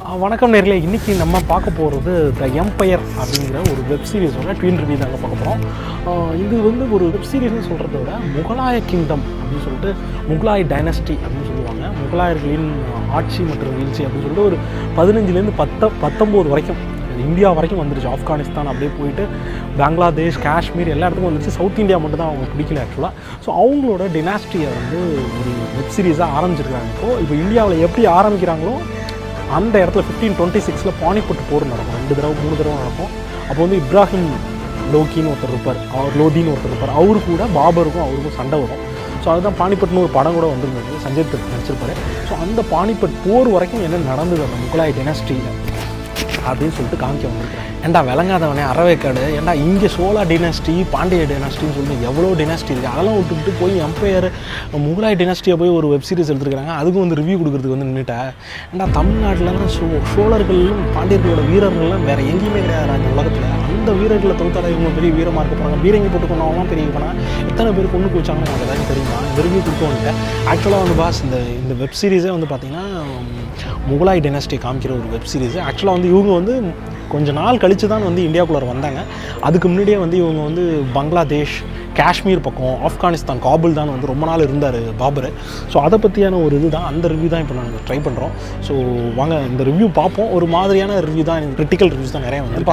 ஆ, வணக்கம் நேர்களே இன்றைக்கி நம்ம பார்க்க போகிறது த எம்பையர் அப்படிங்கிற ஒரு வெப் சீரிஸோட ட்வீன் ரிவ்யூ தாங்க பார்க்க போகிறோம் இது வந்து ஒரு வெப் சீரிஸ்னு சொல்கிறத விட முகலாய கிங்டம் அப்படின்னு சொல்லிட்டு முகலாய் டைனஸ்டி அப்படின்னு சொல்லுவாங்க முகலாயர்களின் ஆட்சி மற்றும் வீழ்ச்சி அப்படின்னு சொல்லிட்டு ஒரு பதினஞ்சுலேருந்து பத்த பத்தொம்போது வரைக்கும் இந்தியா வரைக்கும் வந்துருச்சு ஆப்கானிஸ்தான் அப்படியே போயிட்டு பங்களாதேஷ் காஷ்மீர் எல்லா இடத்துக்கும் வந்துருச்சு சவுத் இந்தியா மட்டும் தான் அவங்க பிடிக்கல ஆக்சுவலாக ஸோ அவங்களோட டினாஸ்டியை வந்து ஒரு வெப் சீரிஸாக ஆரம்பிச்சிருக்காங்க இப்போது இப்போ இந்தியாவில் எப்படி ஆரம்பிக்கிறாங்களோ அந்த இடத்துல ஃபிஃப்டீன் டுவெண்ட்டி சிக்ஸில் பானிபட் போர் நடக்கும் ரெண்டு தடவை மூணு தடவை நடக்கும் அப்போ வந்து இப்ராஹிம் லோக்கின்னு ஒருத்தர் இருப்பார் அவர் லோதின்னு ஒருத்தர் இருப்பார் அவரு கூட பாபருக்கும் அவருக்கும் சண்டை வரும் ஸோ அதுதான் பானிபட்னு ஒரு படம் கூட வந்திருந்தது சஞ்சய் தத் நடிச்சிருப்பாரு ஸோ அந்த பானிபட் போர் வரைக்கும் என்ன நடந்தது அந்த முகலாய டெனஸ்ட்ரியில் அப்படின்னு சொல்லிட்டு காமிக்க வந்திருக்கிறேன் ஏன்டா விளங்காதவனே அறவேக்காடு ஏன்டா இங்கே சோழா டினாஸ்டி பாண்டிய டினாஸ்டின்னு சொல்லிட்டு எவ்வளோ டினாஸ்டி இருக்குது அதெல்லாம் விட்டுவிட்டு போய் எம்பையர் முகலாய டினாஸ்டியை போய் ஒரு வெப் சீரிஸ் எடுத்துருக்காங்க அதுக்கும் வந்து ரிவ்யூ கொடுக்குறதுக்கு வந்து நின்றுட்டேன் ஏன்டா தமிழ்நாட்டிலலாம் சோ சோழர்களும் பாண்டியர்களோட வீரர்கள்லாம் வேறு எங்கேயுமே கிடையாது அந்த உலகத்தில் அந்த வீரர்களை தவிர்த்தால இவங்க பெரிய வீரமாக இருக்க போகிறாங்க பீரங்கி போட்டு கொண்டவங்களாம் பெரிய போனால் எத்தனை பேர் கொண்டு குவிச்சாங்கன்னு எனக்கு ஏதாவது தெரியுமா இந்த ரிவ்யூ கொடுக்க வந்துட்டேன் ஆக்சுவலாக வந்து பாஸ் இந்த இந்த வெப் சீரிஸே வந்து பார்த்திங்கன்னா முகலாய் டெனஸ்டி காமிக்கிற ஒரு வெப் சீரிஸ் ஆக்சுவலாக வந்து இவங்க வந்து கொஞ்ச நாள் கழித்து தான் வந்து இந்தியாவுக்குள்ளே வந்தாங்க அதுக்கு முன்னாடியே வந்து இவங்க வந்து பங்களாதேஷ் காஷ்மீர் பக்கம் ஆப்கானிஸ்தான் காபுல் தான் வந்து ரொம்ப நாள் இருந்தார் பாபர் ஸோ அதை பற்றியான ஒரு இது தான் அந்த ரிவ்யூ தான் இப்போ நாங்கள் ட்ரை பண்ணுறோம் ஸோ வாங்க இந்த ரிவ்யூ பார்ப்போம் ஒரு மாதிரியான ரிவ்யூ தான் எனக்கு கிரிட்டிக்கல் ரிவ்யூஸ் தான் நிறைய வந்து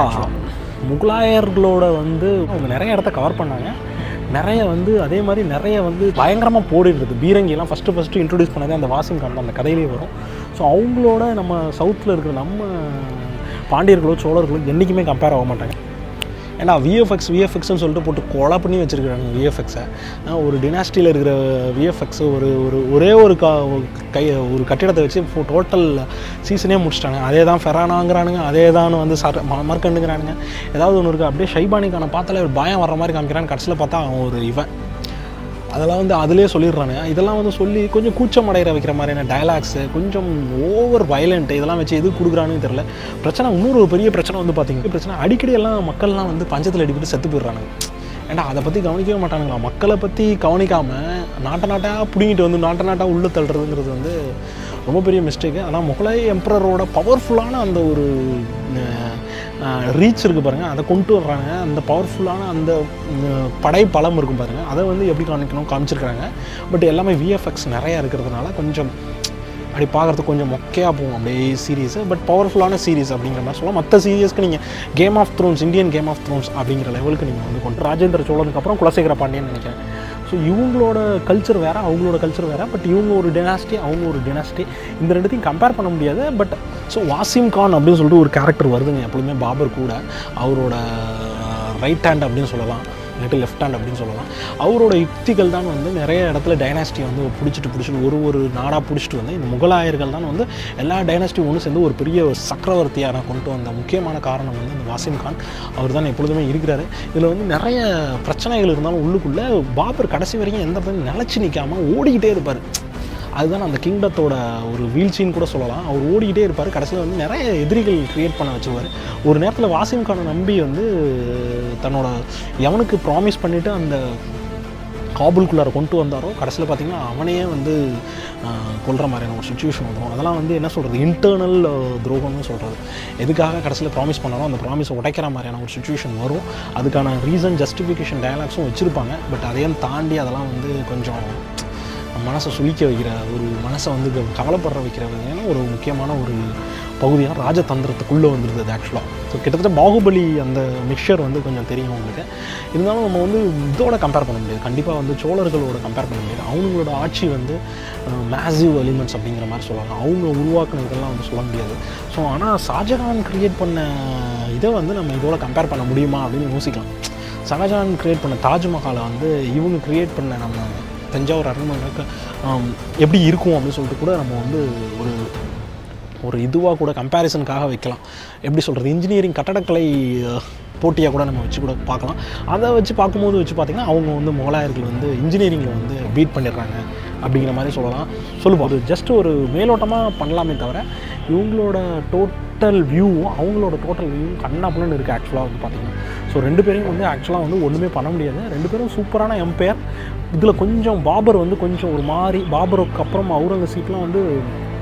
முகலாயர்களோட வந்து அவங்க நிறைய இடத்த கவர் பண்ணாங்க நிறைய வந்து அதே மாதிரி நிறைய வந்து பயங்கரமாக போடிடுறது பீரங்கிலாம் ஃபஸ்ட்டு ஃபஸ்ட்டு இன்ட்ரடியூஸ் பண்ணதே அந்த வாசிம் கான் தான் அந்த கதையிலே வரும் ஸோ அவங்களோட நம்ம சவுத்தில் இருக்கிற நம்ம பாண்டியர்களோ சோழர்களோ என்றைக்குமே கம்பேர் ஆக மாட்டாங்க ஏன்னா விஎஃப்எக்ஸ் விஎஃப்எக்ஸ்னு சொல்லிட்டு போட்டு கொலை பண்ணி வச்சுருக்காங்க விஎஃப்எக்ஸை ஒரு டினாஸ்டியில் இருக்கிற விஎஃப்எக்ஸ் ஒரு ஒரு ஒரே ஒரு கா கை ஒரு கட்டிடத்தை வச்சு டோட்டல் சீசனே முடிச்சிட்டாங்க அதே தான் ஃபெரானாங்கிறானுங்க அதே தான் வந்து சர ம- மர்க்கண்டுங்கிறானுங்க ஏதாவது ஒன்று இருக்குது அப்படியே ஷைபானிக்கான பார்த்தாலே ஒரு பயம் வர்ற மாதிரி காமிக்கிறான்னு கடைசியில் பார்த்தா அவன் ஒரு இவன் அதெல்லாம் வந்து அதிலே சொல்லிடுறானுங்க இதெல்லாம் வந்து சொல்லி கொஞ்சம் கூச்சம் அடைகிற வைக்கிற மாதிரியான டயலாக்ஸு கொஞ்சம் ஓவர் வயலண்ட் இதெல்லாம் வச்சு எது கொடுக்குறானுன்னு தெரில பிரச்சனை இன்னொரு ஒரு பெரிய பிரச்சனை வந்து பார்த்தீங்கன்னா பிரச்சனை அடிக்கடி எல்லாம் மக்கள்லாம் வந்து பஞ்சத்தில் அடிப்பட்டு செத்து போயிடுறானுங்க ஏன்டா அதை பற்றி கவனிக்கவே மாட்டானுங்களா மக்களை பற்றி கவனிக்காமல் நாட்டை நாட்டாக பிடிங்கிட்டு வந்து நாட்டை நாட்டாக உள்ளே தள்ளுறதுங்கிறது வந்து ரொம்ப பெரிய மிஸ்டேக்கு ஆனால் முகலாய எம்பரரோட பவர்ஃபுல்லான அந்த ஒரு ரீச் இருக்குது பாருங்கள் அதை கொண்டு வர்றாங்க அந்த பவர்ஃபுல்லான அந்த உம், படை பலம் இருக்கும் பாருங்கள் அதை வந்து எப்படி காமிக்கணும் காமிச்சிருக்கிறாங்க பட் எல்லாமே விஎஃப்எக்ஸ் நிறையா இருக்கிறதுனால கொஞ்சம் அப்படி பார்க்குறதுக்கு கொஞ்சம் மொக்கையாக போகும் அப்படியே சீரீஸு பட் பவர்ஃபுல்லான சீரிஸ் அப்படிங்கிற மாதிரி சொல்லலாம் மற்ற சீரியஸ்க்கு நீங்கள் game of thrones Indian game of thrones அப்படிங்கிற லெவலுக்கு நீங்கள் வந்து கொண்டு ராஜேந்திர சோழனுக்கு அப்புறம் குலசேகர பாண்டியன் நினைக்கிறேன் ஸோ இவங்களோட கல்ச்சர் வேறு அவங்களோட கல்ச்சர் வேறு பட் இவங்க ஒரு டெனாஸ்டி அவங்க ஒரு டெனாஸ்டி இந்த ரெண்டுத்தையும் கம்பேர் பண்ண முடியாது பட் ஸோ வாசிம் கான் அப்படின்னு சொல்லிட்டு ஒரு கேரக்டர் வருதுங்க எப்பொழுதுமே பாபர் கூட அவரோட ரைட் ஹேண்ட் அப்படின்னு சொல்லலாம் இல்லாட்டி லெஃப்ட் ஹேண்ட் அப்படின்னு சொல்லலாம் அவரோட யுக்திகள் தான் வந்து நிறைய இடத்துல டைனாஸ்டி வந்து பிடிச்சிட்டு பிடிச்சிட்டு ஒரு ஒரு நாடாக பிடிச்சிட்டு வந்து இந்த முகலாயர்கள் தான் வந்து எல்லா டைனாஸ்டியும் ஒன்று சேர்ந்து ஒரு பெரிய சக்கரவர்த்தியான கொண்டு வந்த முக்கியமான காரணம் வந்து இந்த வாசிம் கான் அவர் தான் எப்பொழுதுமே இருக்கிறாரு இதில் வந்து நிறைய பிரச்சனைகள் இருந்தாலும் உள்ளுக்குள்ளே பாபர் கடைசி வரைக்கும் எந்த பக்கம் நிலச்சி நிற்காம ஓடிக்கிட்டே இருப்பார் அதுதான் அந்த கிங்டத்தோட ஒரு வீழ்ச்சின்னு கூட சொல்லலாம் அவர் ஓடிக்கிட்டே இருப்பார் கடைசியில் வந்து நிறைய எதிரிகள் கிரியேட் பண்ண வச்சுருவார் ஒரு நேரத்தில் வாசிம் கானை நம்பி வந்து தன்னோட எவனுக்கு ப்ராமிஸ் பண்ணிவிட்டு அந்த காபுல்குள்ளார கொண்டு வந்தாரோ கடைசியில் பார்த்தீங்கன்னா அவனையே வந்து ஆஹ், கொல்ற மாதிரியான ஒரு சுச்சுவேஷன் வந்துடும் அதெல்லாம் வந்து என்ன சொல்கிறது இன்டர்னல் துரோகம்னு சொல்கிறது எதுக்காக கடைசியில் ப்ராமிஸ் பண்ணாரோ அந்த ப்ராமிஸை உடைக்கிற மாதிரியான ஒரு சுச்சுவேஷன் வரும் அதுக்கான ரீசன் ஜஸ்டிஃபிகேஷன் டயலாக்ஸும் வச்சுருப்பாங்க பட் அதையும் தாண்டி அதெல்லாம் வந்து கொஞ்சம் மனசை சுளிக்க வைக்கிற ஒரு மனசை வந்து க- கவலைப்படுற வைக்கிற வகையான ஒரு முக்கியமான ஒரு பகுதியாக ராஜதந்திரத்துக்குள்ளே வந்துருது அது ஆக்சுவலாக ஸோ கிட்டத்தட்ட பாகுபலி அந்த மிக்சர் வந்து கொஞ்சம் தெரியும் உங்களுக்கு இருந்தாலும் நம்ம வந்து இதோட கம்பேர் பண்ண முடியாது கண்டிப்பாக வந்து சோழர்களோட கம்பேர் பண்ண முடியாது அவங்களோட ஆட்சி வந்து மேசிவ் எலிமெண்ட்ஸ் அப்படிங்கிற மாதிரி சொல்லலாம் அவங்க உருவாக்குன இதெல்லாம் வந்து சொல்ல முடியாது ஸோ ஆனால் ஷாஜகான் க்ரியேட் பண்ண இதை வந்து நம்ம இதோட கம்பேர் பண்ண முடியுமா அப்படின்னு யோசிக்கலாம் ஷாஜகான் க்ரியேட் பண்ண தாஜ்மஹாலை வந்து இவங்க க்ரியேட் பண்ண நம்ம தஞ்சாவூர் அரண்மனைக்கு ஆம், எப்படி இருக்கும் அப்படின்னு சொல்லிட்டு கூட நம்ம வந்து ஒரு ஒரு இதுவாக கூட கம்பேரிசனுக்காக வைக்கலாம் எப்படி சொல்கிறது இன்ஜினியரிங் கட்டடக்கலை போட்டியாக கூட நம்ம வச்சு கூட பார்க்கலாம் அதை வச்சு பார்க்கும்போது வச்சு பார்த்திங்கன்னா அவங்க வந்து முகலாயர்கள் வந்து இன்ஜினியரிங்கில் வந்து பீட் பண்ணிடுறாங்க அப்படிங்கிற மாதிரி சொல்லலாம் சொல்லுவோம் அது ஜஸ்ட் ஒரு மேலோட்டமாக பண்ணலாமே தவிர இவங்களோட டோட்டல் வியூவும் அவங்களோட டோட்டல் வியூவும் கண்ணாப்புலன்னு இருக்குது ஆக்சுவலாக வந்து பார்த்திங்கன்னா ஸோ ரெண்டு பேரையும் வந்து ஆக்சுவலாக வந்து ஒன்றுமே பண்ண முடியாது ரெண்டு பேரும் சூப்பரான எம்பையர் இதில் கொஞ்சம் பாபர் வந்து கொஞ்சம் ஒரு மாதிரி பாபருக்கு அப்புறம் அவுரங்கசீப்லாம் வந்து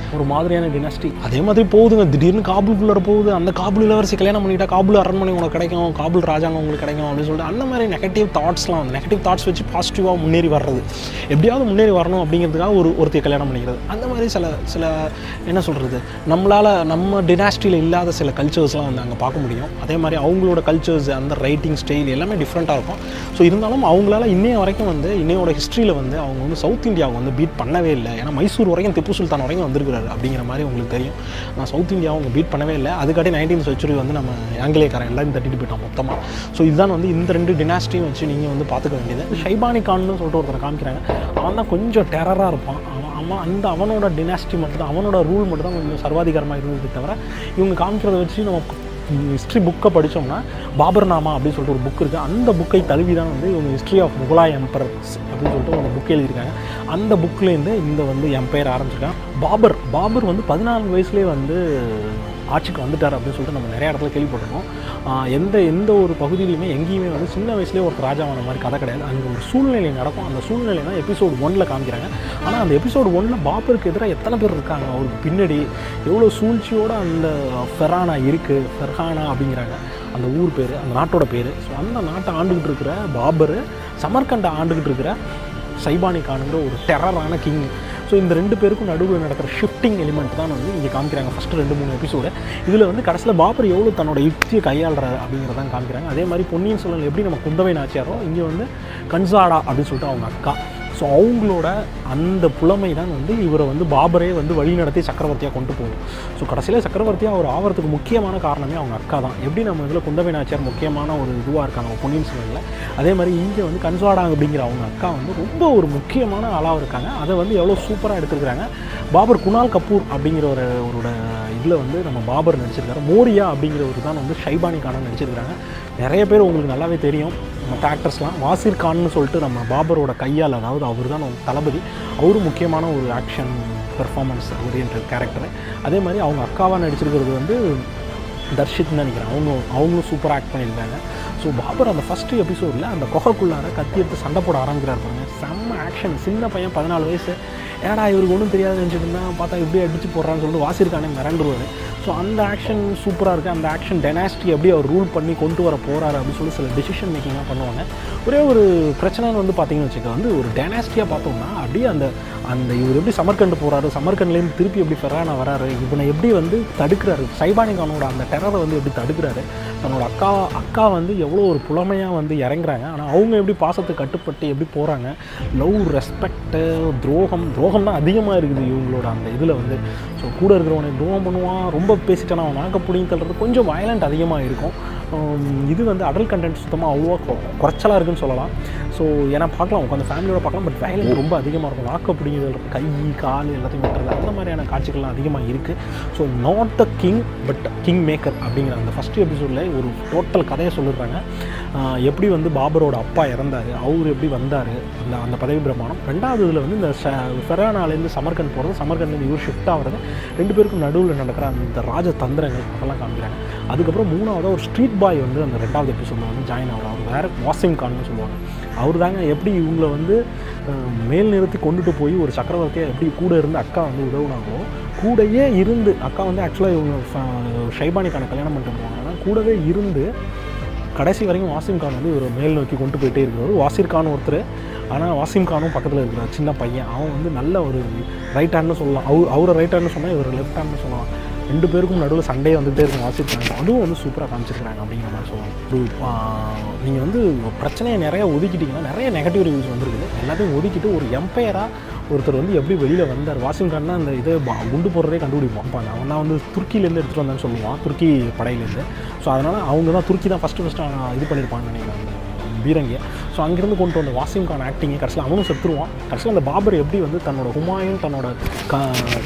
ஒரு மாதிரியான டினாஸ்டி அதே மாதிரி போகுதுங்க திடீர்னு காபூலுக்குள்ளே போகுது அந்த காபூல் இளவரசி கல்யாணம் பண்ணிட்டா காபூல் அரண்மனை உனக்கு கிடைக்கும் காபூல் ராஜாங்கம் உங்களுக்கு கிடைக்கும் அப்படின்னு சொல்லிட்டு அந்த மாதிரி நெகட்டிவ் தாட்ஸ்லாம் வந்து நெகட்டிவ் தாட்ஸ் வச்சு பாசிட்டிவாக முன்னேறி வர்றது எப்படியாவது முன்னேறி வரணும் அப்படிங்கிறதுக்காக ஒரு ஒருத்தைய கல்யாணம் பண்ணிக்கிறது அந்த மாதிரி சில சில என்ன சொல்கிறது நம்மளால் நம்ம டினாஸ்டியில் இல்லாத சில கல்ச்சர்ஸ்லாம் வந்து அங்கே பார்க்க முடியும் அதே மாதிரி அவங்களோட கல்ச்சர்ஸ் அந்த ரைட்டிங் ஸ்டைல் எல்லாமே டிஃப்ரெண்ட்டாக இருக்கும் ஸோ இருந்தாலும் அவங்களால இன்னைய வரைக்கும் வந்து இன்னையோட ஹிஸ்ட்ரியில் வந்து அவங்க வந்து சவுத் இந்தியாவை வந்து பீட் பண்ணவே இல்லை ஏன்னா மைசூர் வரைக்கும் திப்பு சுல்தான் வரைக்கும் வந்திருக்கிறாரு அப்படிங்கிற மாதிரி உங்களுக்கு தெரியும் ஆனால் சவுத் இந்தியாவை அவங்க பீட் பண்ணவே இல்லை அதுக்காட்டி நைன்டீன் செஞ்சுரி வந்து நம்ம ஆங்கிலேயக்காரன் எல்லாரும் தட்டிட்டு போயிட்டோம் மொத்தமாக ஸோ இதுதான் வந்து இந்த ரெண்டு டினாஸ்டியும் வச்சு நீங்கள் வந்து பார்த்துக்க வேண்டியது ஷைபானி கான்னு சொல்லிட்டு ஒருத்தரை காமிக்கிறாங்க அவன் தான் கொஞ்சம் டெரராக இருப்பான் அவன் அவன் அந்த அவனோட டினாஸ்டி மட்டும் தான் அவனோட ரூல் மட்டும் தான் கொஞ்சம் சர்வாதிகாரமாக இருந்தது தவிர இவங்க காமிக்கிறத வச்சு நம்ம ஹிஸ்ட்ரி புக்கை படித்தோம்னா பாபர்நாமா அப்படின்னு சொல்லிட்டு ஒரு புக் இருக்குது அந்த புக்கை தழுவி தான் வந்து இவங்க ஹிஸ்ட்ரி ஆஃப் முகலாய் எம்பரர்ஸ் அப்படின்னு சொல்லிட்டு ஒரு புக் எழுதியிருக்காங்க அந்த புக்லேருந்து இந்த வந்து எம்பையர் ஆரம்பிச்சிருக்காங்க பாபர் பாபர் வந்து பதினாலு வயசுலேயே வந்து ஆட்சிக்கு வந்துட்டார் அப்படின்னு சொல்லிட்டு நம்ம நிறைய இடத்துல கேள்விப்பட்டிருக்கோம் ஆஹ் எந்த எந்த ஒரு பகுதியிலையுமே எங்கேயுமே வந்து சின்ன வயசுலேயே ஒரு ராஜாவான மாதிரி கதை கிடையாது அங்கே ஒரு சூழ்நிலை நடக்கும் அந்த சூழ்நிலை தான் எபிசோடு ஒன்னில் காமிக்கிறாங்க ஆனால் அந்த எபிசோடு ஒன்னில் பாபருக்கு எதிராக எத்தனை பேர் இருக்காங்க அவருக்கு பின்னாடி எவ்வளோ சூழ்ச்சியோட அந்த ஃபெரானா இருக்குது ஃபெர்ஹானா அப்படிங்கிறாங்க அந்த ஊர் பேர் அந்த நாட்டோட பேர் ஸோ அந்த நாட்டை ஆண்டுகிட்டு இருக்கிற பாபர் சமர்கண்டை ஆண்டுகிட்டு இருக்கிற சைபானி கானுங்கிற ஒரு டெரரான கிங் ஸோ இந்த ரெண்டு பேருக்கும் நடுவில் நடக்கிற ஷிஃப்டிங் எலிமெண்ட் தான் வந்து இங்கே காமிக்கிறாங்க ஃபஸ்ட்டு ரெண்டு மூணு எபிசோடு இதில் வந்து கடைசியில் பாபர் எவ்வளோ தன்னோட யுக்தியை கையாளுறாரு அப்படிங்கிறதான் காமிக்கிறாங்க அதே மாதிரி பொன்னியின் செல்வன் எப்படி நம்ம குந்தவை நாச்சியாரோ இங்கே வந்து கன்சாடா அப்படின்னு சொல்லிட்டு அவங்க அக்கா ஸோ அவங்களோட அந்த புலமை தான் வந்து இவரை வந்து பாபரே வந்து வழி நடத்தி சக்கரவர்த்தியாக கொண்டு போகும் ஸோ கடைசியில் சக்கரவர்த்தியாக அவர் ஆகிறதுக்கு முக்கியமான காரணமே அவங்க அக்கா தான் எப்படி நம்ம இதில் குந்தவை நாச்சியார் முக்கியமான ஒரு இதுவாக இருக்காங்க பொன்னியின் செல்வனில் அதே மாதிரி இங்கே வந்து கன்சாடா அப்படிங்கிற அவங்க அக்கா வந்து ரொம்ப ஒரு முக்கியமான ஆளாக இருக்காங்க அதை வந்து எவ்வளோ சூப்பராக எடுத்துருக்காங்க பாபர் குணால் கபூர் அப்படிங்கிற ஒரு அவரோட இதில் வந்து நம்ம பாபர் நடிச்சிருக்காரு மோரியா அப்படிங்கிறவர் தான் வந்து ஷைபானி கானன் நடிச்சிருக்காங்க நிறைய பேர் உங்களுக்கு நல்லாவே தெரியும் மற்ற ஆக்டர்ஸ்லாம் வாசிர் கான்னு சொல்லிட்டு நம்ம பாபரோட கையால் அதாவது அவர் தான் நம்ம தளபதி அவரும் முக்கியமான ஒரு ஆக்ஷன் பெர்ஃபார்மன்ஸ் ஓரியன்ட் கேரக்டர் அதே மாதிரி அவங்க அக்காவாக நடிச்சிருக்கிறது வந்து தர்ஷித்னு நினைக்கிறேன் அவங்க அவங்களும் சூப்பராக ஆக்ட் பண்ணியிருக்காங்க ஸோ பாபர் அந்த ஃபஸ்ட்டு எபிசோடில் அந்த குகைக்குள்ளார கத்தி எடுத்து சண்டை போட ஆரம்பிக்கிறார் பாருங்க செம்ம ஆக்ஷன் சின்ன பையன் பதினாலு வயசு ஏடா இவருக்கு ஒன்றும் தெரியாது நினச்சிட்டு இருந்தா பார்த்தா இப்படி அடிச்சு போடுறான்னு சொல்லிட்டு வாசிருக்கானே மிரண்டுருவார் ஸோ அந்த ஆக்ஷன் சூப்பராக இருக்குது அந்த ஆக்ஷன் டெனாஸ்டி எப்படி அவர் ரூல் பண்ணி கொண்டு வர போகிறாரு அப்படின்னு சொல்லி சில டிசிஷன் மேக்கிங்காக பண்ணுவாங்க ஒரே ஒரு பிரச்சனைன்னு வந்து பார்த்தீங்கன்னு வச்சுக்க வந்து ஒரு டெனாஸ்டியாக பார்த்தோம்னா அப்படியே அந்த அந்த இவர் எப்படி சமர்கண்டு போகிறாரு சமர்கண்ட்லேருந்து திருப்பி எப்படி ஃபெரானா வராரு இவனை எப்படி வந்து தடுக்கிறாரு சைபானி கானோட அந்த டெரரை வந்து எப்படி தடுக்கிறாரு தன்னோட அக்கா அக்கா வந்து எவ்வளோ ஒரு புலமையாக வந்து இறங்குறாங்க ஆனால் அவங்க எப்படி பாசத்துக்கு கட்டுப்பட்டு எப்படி போகிறாங்க லவ் ரெஸ்பெக்ட்டு துரோகம் துரோகம் தான் அதிகமாக இருக்குது இவங்களோட அந்த இதில் வந்து ஸோ கூட இருக்கிறவனை துரோகம் பண்ணுவான் ரொம்ப பேசிட்டானா அவன் நாக்க பிடிங்கி தள்ளுறது கொஞ்சம் வயலண்ட் அதிகமாக இருக்கும் உம், இது வந்து அடல் கண்டென்ட் சுத்தமாக அவ்வளோவா கொ- குறைச்சலா இருக்குன்னு சொல்லலாம் ஸோ ஏன்னா பார்க்கலாம் உட்காந்து ஃபேமிலியோட பார்க்கலாம் பட் வயலண்ட் ரொம்ப அதிகமாக இருக்கும் நாக்க பிடிங்குதல் கை கால் எல்லாத்தையும் வெட்டுறது அந்த மாதிரியான காட்சிகள்லாம் அதிகமாக இருக்குது so not the king but king maker அப்படிங்கிற அந்த ஃபஸ்ட் எபிசோடில் ஒரு டோட்டல் கதையை சொல்லிடுறாங்க ஆஹ் எப்படி வந்து பாபரோட அப்பா இறந்தார் அவர் எப்படி வந்தார் அந்த அந்த பதவி பிரமாணம் ரெண்டாவது இதில் வந்து இந்த ச ஃபெரானாலேருந்து சமர்கண்ட் போகிறது சமர்கண்ட்லேருந்து இவர் ஷிஃப்ட் ஆகிறது ரெண்டு பேருக்கும் நடுவில் நடக்கிற அந்த ராஜ தந்திரங்கள் அதெல்லாம் காமிக்கிறாங்க அதுக்கப்புறம் மூணாவதாக ஒரு ஸ்ட்ரீட் பாய் வந்து அந்த ரெண்டாவது எபிசோடில் வந்து ஜாயின் ஆகிறார் அவர் வேறு வாசிம் கான்னு சொல்லுவாங்க அவர் தாங்க எப்படி இவங்களை வந்து அஹ், மேல் நிறுத்தி கொண்டுட்டு போய் ஒரு சக்கரவர்த்தியை எப்படி கூட இருந்து அக்கா வந்து உதவுனாங்களோ கூடயே இருந்து அக்கா வந்து ஆக்சுவலாக இவங்க ஃப- ஷைபானிக்கான கல்யாணம் பண்ணிட்டு போவாங்க ஆனால் கூடவே இருந்து கடைசி வரைக்கும் வாசிம் கான் வந்து இவர் மேல் நோக்கி கொண்டு போயிட்டே இருக்கிறவர் வாசிர் கான் ஒருத்தர் ஆனால் வாசிம் கானும் பக்கத்தில் இருக்கிற சின்ன பையன் அவன் வந்து நல்ல ஒரு ரைட் ஹேண்ட்னு சொல்லலாம் அவர் அவரை ரைட் ஹேண்ட்னு சொன்னால் இவர் லெஃப்ட் ஹேண்ட்னு சொல்லலாம் ரெண்டு பேருக்கும் நடுவில் சண்டே வந்துகிட்டே இருக்கும் வாசிர் கான் அதுவும் வந்து சூப்பராக காமிச்சிருக்காங்க அப்படிங்கிற மாதிரி சொல்லலாம் ஒரு நீங்கள் வந்து பிரச்சனையை நிறைய ஒதுக்கிட்டிங்கன்னா நிறைய நெகட்டிவ் ரிவ்யூஸ் வந்துருக்குது எல்லாத்தையும் ஒதுக்கிட்டு ஒரு எம்பையராக ஒருத்தர் வந்து எப்படி வெளியில் வந்தார் வாசிம் கான் தான் அந்த இதை பா- குண்டு போடுறதே கண்டுபிடிப்பான் அப்ப அவன் தான் வந்து துருக்கியிலேருந்து எடுத்துகிட்டு வந்தான்னு சொல்லுவான் துருக்கி படையிலேருந்து ஸோ அதனால் அவங்க தான் துருக்கி தான் ஃபஸ்ட்டு ஃபஸ்ட்டு இது பண்ணியிருப்பான்னு நினைக்கிறேன் அந்த பீரங்கியை ஸோ அங்கேருந்து கொண்டு வந்த வாசிம் கான் ஆக்டிங் கடைசியில் அவனும் செத்துருவான் கடைசியில் அந்த பாபர் எப்படி வந்து தன்னோட ஹுமாயூன் தன்னோட க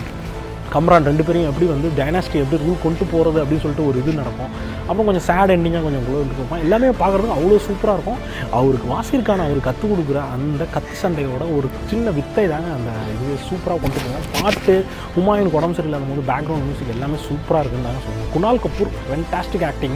கம்ரான் ரெண்டு பேரையும் எப்படி வந்து டைனாஸ்டி எப்படி ரூல் கொண்டு போகிறது அப்படின்னு சொல்லிட்டு ஒரு இது நடக்கும் அப்புறம் கொஞ்சம் சேட் எண்டிங்காக கொஞ்சம் குளோ இருக்கும் எல்லாமே பார்க்குறதுக்கு அவ்வளோ சூப்பராக இருக்கும் அவருக்கு வாசிருக்கான அவர் கற்றுக் கொடுக்குற அந்த கத்து சண்டையோட ஒரு சின்ன வித்தை தாங்க அந்த இது சூப்பராக கொண்டு போவோம் பாட்டு ஹுமாயூனுக்கு உடம்பு சரியில்லாத போது பேக்ரவுண்ட் மியூசிக் எல்லாமே சூப்பராக இருக்குன்னு தாங்க சொல்லுவோம் குணால் கபூர் ஃபென்டாஸ்டிக் ஆக்டிங்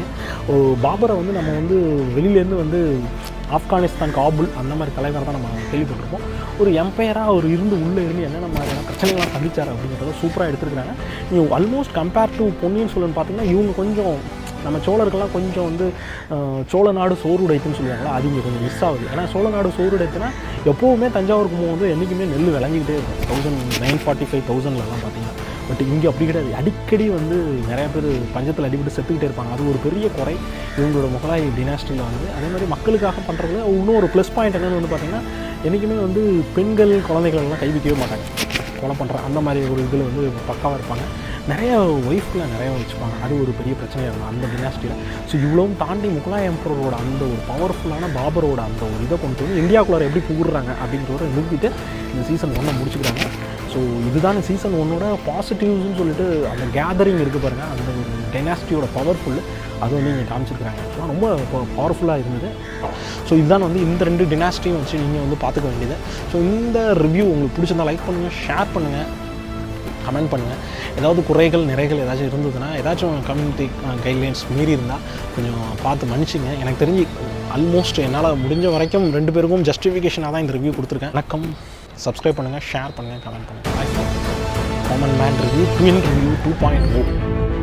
பாபரை வந்து நம்ம வந்து வெளியிலேருந்து வந்து ஆப்கானிஸ்தான் காபுல் அந்த மாதிரி தலைவர் தான் நம்ம கேள்விப்பட்டிருப்போம் ஒரு எம்பையராக அவர் இருந்து உள்ளே இருந்து என்னென்ன மாதிரியான பிரச்சனைகள்லாம் சந்திச்சார் அப்படிங்கிறத சூப்பராக எடுத்துருக்காங்க நீங்கள் almost compare to Ponniyin Selvan பார்த்தீங்கன்னா இவங்க கொஞ்சம் நம்ம சோழர்கள்லாம் கொஞ்சம் வந்து அஹ், சோழ நாடு சோறுடைத்துன்னு சொல்லுவாங்களா அது இங்கே கொஞ்சம் மிஸ் ஆகுது ஏன்னா சோழ நாடு சோறுடைத்துனா எப்போவுமே தஞ்சாவூருக்கு போகும்போது என்றைக்குமே நெல் விளைஞ்சிக்கிட்டே இருக்கும் தௌசண்ட் நைன் ஃபார்ட்டி ஃபைவ் தௌசண்ட்லலாம் பார்த்தீங்கன்னா பட் இங்கே அப்படி கிடையாது அடிக்கடி வந்து நிறைய பேர் பஞ்சத்தில் அடிபட்டு செத்துக்கிட்டே இருப்பாங்க அது ஒரு பெரிய குறை இவங்களோட முகலாய் டினாஸ்டியில் வந்து அதே மாதிரி மக்களுக்காக பண்ணுறதுல இன்னும் ஒரு ப்ளஸ் பாயிண்ட் என்னன்னு வந்து பார்த்திங்கன்னா என்றைக்குமே வந்து பெண்கள் குழந்தைகள் எல்லாம் கை வைக்கவே மாட்டாங்க கொலை பண்ணுற அந்த மாதிரி ஒரு இதில் வந்து பக்காவாக இருப்பாங்க நிறைய ஒய்ஃப்ல நிறைய வச்சுப்பாங்க அது ஒரு பெரிய பிரச்சனையாக இருக்கும் அந்த டினாஸ்டியில் ஸோ இவ்வளவும் தாண்டி முகலாய எம்பரோட அந்த ஒரு பவர்ஃபுல்லான பாபரோட அந்த ஒரு இதை கொண்டு வந்து இந்தியாவுக்குள்ளார எப்படி புகுறாங்க அப்படின்றத நிறுத்திட்டு இந்த சீசன் ஒன்றை முடிச்சுக்கிறாங்க ஸோ இதுதான் சீசன் ஒன்னோட பாசிட்டிவ்ஸ்னு சொல்லிட்டு அந்த கேதரிங் இருக்குது பாருங்கள் அந்த ஒரு டைனாஸ்டியோட பவர்ஃபுல் அது வந்து இங்கே காமிச்சிருக்கிறாங்க ஆக்சுவலாக ரொம்ப பவர்ஃபுல்லாக இருந்தது ஸோ இதுதான் வந்து இந்த ரெண்டு டினாஸ்டியும் வச்சு நீங்கள் வந்து பார்த்துக்க வேண்டியது ஸோ இந்த ரிவ்யூ உங்களுக்கு பிடிச்சிருந்தா லைக் பண்ணுங்கள் ஷேர் பண்ணுங்கள் கமெண்ட் பண்ணுங்கள் ஏதாவது குறைகள் நிறைகள் ஏதாச்சும் இருந்ததுன்னா ஏதாச்சும் கம்யூனிட்டி கைட்லைன்ஸ் மீறி இருந்தால் கொஞ்சம் பார்த்து மன்னிச்சிங்க எனக்கு தெரிஞ்சு ஆல்மோஸ்ட் என்னால் முடிஞ்ச வரைக்கும் ரெண்டு பேருக்கும் ஜஸ்டிஃபிகேஷனாக தான் இந்த ரிவ்யூ கொடுத்துருக்கேன் வணக்கம் சப்ஸ்கிரைப் பண்ணுங்கள் ஷேர் பண்ணுங்கள் கமெண்ட் பண்ணுங்கள் common man review twin review two point ஓ